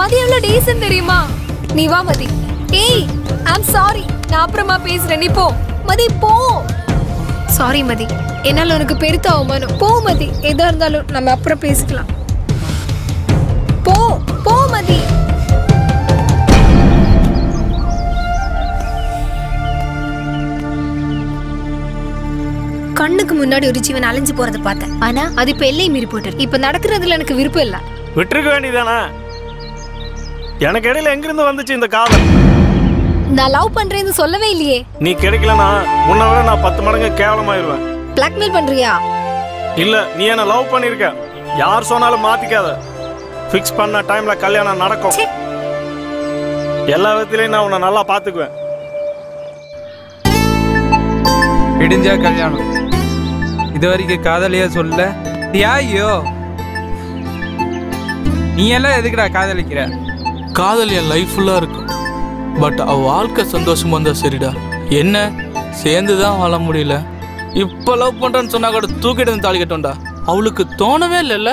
அது எவ்வளவு டீசன்ட் தெரியுமா நீ வா மதி ஏய் ஐம் சாரி நான் அப்புறமா பேசுறேன் நீ போ மதி போ சாரி மதி என்னால உனக்கு பெருத்த அவமானம் போ மதி எதா இருந்தாலும் நம்ம அப்புறம் பேசிக்கலாம் போ போ மதி கண்ணுக்கு முன்னாடி ஒரு ஜீவன் அலைஞ்சு போறத பார்த்தேன் ஆனா அது இப்ப எல்லை மீறி போட்டு இப்ப நடக்கிறதுல எனக்கு விருப்பம் இல்ல விட்டுருக்க வேண்டியதானே எனக்கு இடையில எங்கிருந்து வந்துச்சு இந்த காதல் நான் லவ் பண்றேன்னு சொல்லவே இல்லையே நீ கிடைக்கலனா உன்னை விட நான் பத்து மடங்கு கேவலமாயிருவேன் பிளாக்மெயில் பண்றியா இல்ல நீ என்ன லவ் பண்ணிருக்க யார் சொன்னாலும் மாத்திக்காத ஃபிக்ஸ் பண்ண டைம்ல கல்யாணம் நடக்கும் ச்சே. எல்லா விதத்திலையும் நான் உன்னை நல்லா பாத்துக்குவேன் விடிஞ்சா கல்யாணம் இது வரைக்கும் காதலியா சொல்ல ஐயோ நீ எல்லாம் எதுக்குடா காதலிக்கிற காதல் என் லைஃப் ஃபுல்லாக இருக்கும் பட் அவ வாழ்க்கை சந்தோஷமா இருந்தா சரிடா என்ன சேர்ந்து தான் வாழ முடியல இப்போ லவ் பண்ணுறேன்னு சொன்னா கூட தூக்கிட்டு வந்து தாலி கட்டோம்டா அவளுக்கு தோணவே இல்லைல்ல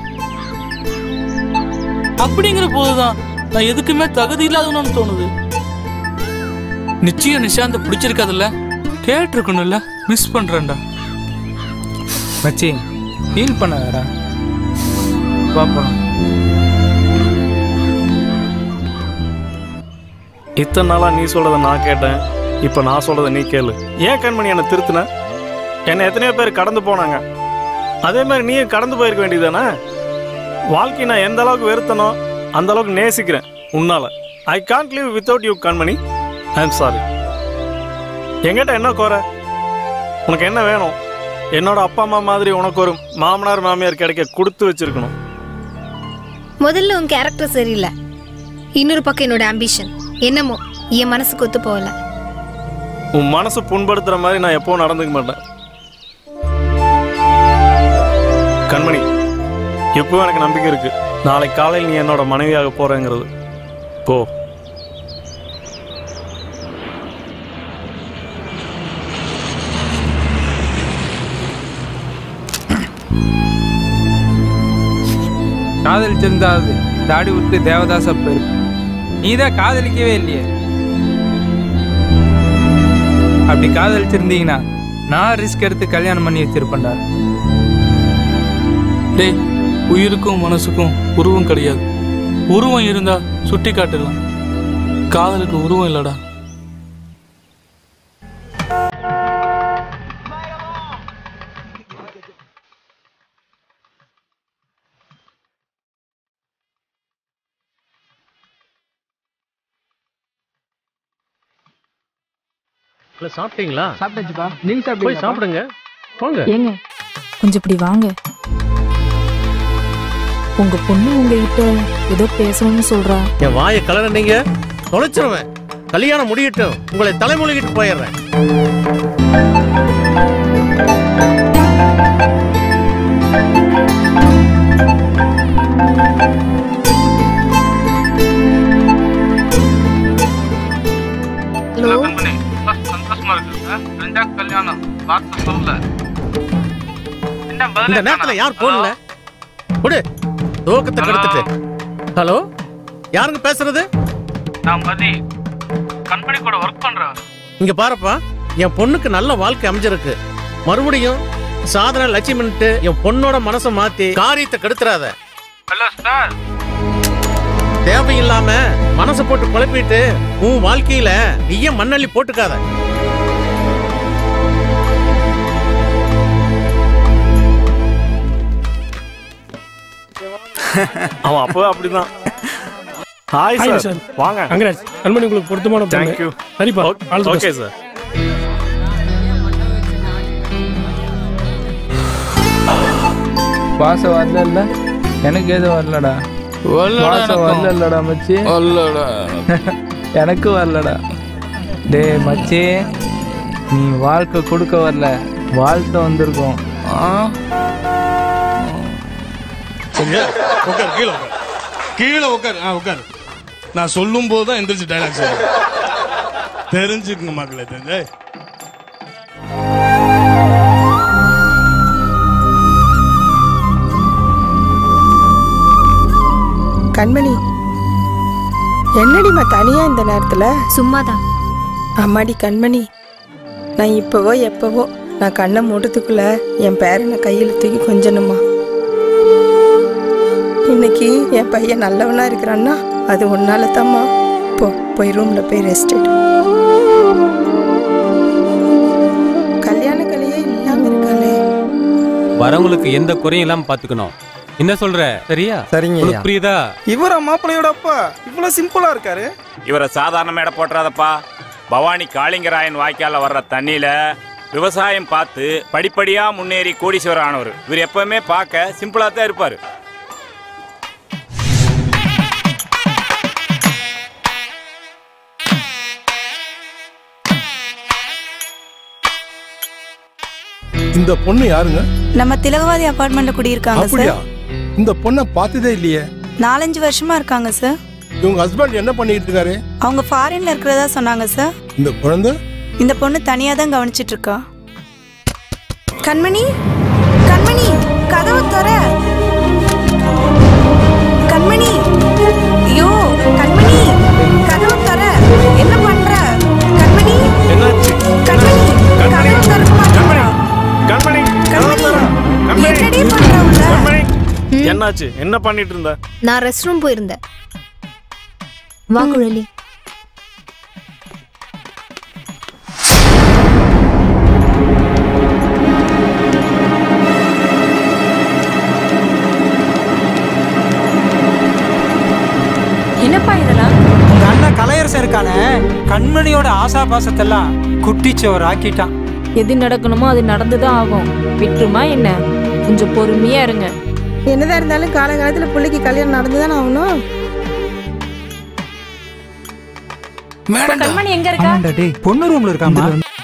அப்படிங்கிற போதுதான் நான் எதுக்குமே தகுதி இல்லாதவனு தோணுது நிச்சயம் நிஷாந்த பிடிச்சிருக்காதுல்ல கேட்டிருக்கணும்ல மிஸ் பண்றேன்டா மச்சி ஃபீல் பண்ணாதடா பாப்போம் இத்தனை நாளா நீ சொல்றத நான் கேட்டேன் இப்போ நான் சொல்றத நீ கேளு ஏன் கண்மணி என்னை திருத்தின என்னை எத்தனையோ பேர் கடந்து போனாங்க அதே மாதிரி நீயும் கடந்து போயிருக்க வேண்டியதானே வாழ்க்கை நான் எந்த அளவுக்கு வெறுத்தனோ அந்த அளவுக்கு நேசிக்கிறேன் உன்னால I can't live without you கண்மணி ஐ எம் சாரி என்கிட்ட என்ன குறை உனக்கு என்ன வேணும் என்னோட அப்பா அம்மா மாதிரி உனக்கு ஒரு மாமனார் மாமியார் கிடைக்க கொடுத்து வச்சிருக்கணும் முதல்ல உன் கேரக்டர் சரியில்லை இன்னொரு பக்கம் என்னோட ஆம்பிஷன் என்னமோ என் மனசுக்கு ஒத்து போகல உன் மனசு புண்படுத்துற மாதிரி நான் எப்பவும் நடந்துக்க மாட்டேன் கண்மணி எப்பவும் எனக்கு நம்பிக்கை இருக்கு நாளை காலையில் நீ என்னோட மனைவியாக போறேங்கிறது போ காதலிச்சிருந்தாவது தாடி விட்டு தேவதாச பேரு நீ தான் காதலிக்கவே இல்லையே அப்படி காதலிச்சிருந்தீங்கன்னா நான் ரிஸ்க் எடுத்து கல்யாணம் பண்ணி வச்சிருப்பேன்டா டேய் உயிருக்கும் மனசுக்கும் உருவம் கிடையாது உருவம் இருந்தா சுட்டி காட்டலாம் காதலுக்கு உருவம் இல்லடா இல்ல சாப்பிட்டீங்களா சாப்பிட்டாச்சுப்பா நீங்க போய் சாப்பிடுங்க போங்க ஏங்க கொஞ்சம் இப்படி வாங்க உங்க பொண்ணு உங்ககிட்ட ஏதோ பேசணும்னு சொல்றா என் வாயை கலரண்டீங்க தொலைச்சிருவேன் கல்யாணம் முடியட்டும் உங்களை தலைமொழிகிட்டு போயிடுறேன் ஹலோ சந்தோஷமா இருக்கு கல்யாணம் பார்த்து சொல்லல இந்த நேரத்துல யார் போன்ல கொடு தூக்கத்தை கெடுத்துட்டு ஹலோ யாருங்க பேசுறது நான் மதி கம்பெனி கூட ஒர்க் பண்றேன் இங்க பாருப்பா என் பொண்ணுக்கு நல்ல வாழ்க்கை அமைஞ்சிருக்கு மறுபடியும் சாதனை லட்சியம்னுட்டு என் பொண்ணோட மனசை மாத்தி காரியத்தை கெடுத்துறாத ஹலோ சார் தேவையில்லாம மனசை போட்டு குழப்பிட்டு உன் வாழ்க்கையில நீயே மண்ணள்ளி போட்டுக்காத அவன் அப்பவே அப்படிதான் ஹாய் Hi, சார் sir. வாங்க கங்கராஜ் கண்மணி உங்களுக்கு பொருத்தமான பொண்ணு. தேங்க்யூ சரிப்பா all the okay best. Sir பாசம் வரல எனக்கு எதுவும் வரலடா பாசம் வரலடா மச்சி அல்லடா எனக்கு வரலடா டேய் மச்சி நீ வாழ்க்கை கொடுக்க வரல வாழ்க்கை வந்திருக்கோம் உட்கார் கீழே உட்கார் கீழே உட்கார் ஆ உட்கார் நான் சொல்லும் போது தான் எந்திரிச்சு டைலாக் சொல்லுங்க தெரிஞ்சுக்குங்க மக்களே தெரிஞ்சு கண்மணி என்னடிம்மா தனியா இந்த நேரத்துல சும்மாதான் அம்மாடி கண்மணி நான் இப்பவோ எப்பவோ நான் கண்ணை மூடுறதுக்குள்ள என் பேரனை கையில் தூக்கி கொஞ்சணுமா இன்னைக்கு என் பையன் நல்லவனா இருக்கிறான்னா அது ஒன்னால தாம்மா போ போய் ரூம்ல போய் ரெஸ்ட் எடு கல்யாண கலையே இல்லாம இருக்காளே வரவங்களுக்கு எந்த குறையும் இல்லாம பாத்துக்கணும் என்ன சொல்ற சரியா சரிங்க உனக்கு புரியுதா இவரா மாப்பிள்ளையோட அப்பா இவ்வளவு சிம்பிளா இருக்காரு இவரை சாதாரண மேடை போட்டுறாதப்பா பவானி காளிங்கராயன் வாய்க்கால வர்ற தண்ணியில விவசாயம் பார்த்து படிப்படியா முன்னேறி கோடீஸ்வரர் ஆனவர் இவர் எப்பவுமே பார்க்க சிம்பிளா தான் இருப்பாரு இந்த பொண்ணு யாருங்க நம்ம திலகவாதி அபார்ட்மெண்ட்ல குடியிருக்காங்க அப்படியா சார் இந்த பொண்ணை பார்த்ததே இல்லையே நாலஞ்சு வருஷமா இருக்காங்க சார் இவங்க ஹஸ்பண்ட் என்ன பண்ணிட்டு இருக்காரு அவங்க ஃபாரின்ல இருக்கிறதா சொன்னாங்க சார் இந்த குழந்தை இந்த பொண்ணு தனியா தான் கவனிச்சிட்டு இருக்கா கண்மணி கண்மணி கதவு தர கண்மணி ஐயோ கண்மணி கதவு தர என்ன பண்ற கண்மணி என்னாச்சு கண்மணி கதவு திறக்க மாட்டேங்கிறா. கண்மணி கண்மணி கண்மணி என்னடி பண்ற உள்ள கண்மணி என்னாச்சு என்ன பண்ணிட்டு இருந்த நான் ரெஸ்ட் ரூம் போயிருந்தேன் வா குழலி என்னப்பா இதெல்லாம் உங்க அண்ணன் கலையரசன் இருக்கானே கண்மணியோட ஆசா பாசத்தெல்லாம் குட்டிச்சவர் ஆக்கிட்டான் எது நடக்கணுமோ அது நடந்துதான் ஆகும் விட்டுருமா என்ன கொஞ்சம் பொறுமையா இருங்க என்னதான் இருந்தாலும் காலகாலத்துல பிள்ளைக்கு கல்யாணம் நடந்துதானே ஆகணும் கண்மணி எங்க இருக்கா ஆமாண்டா டேய் பொண்ணு ரூம்ல இருக்காமா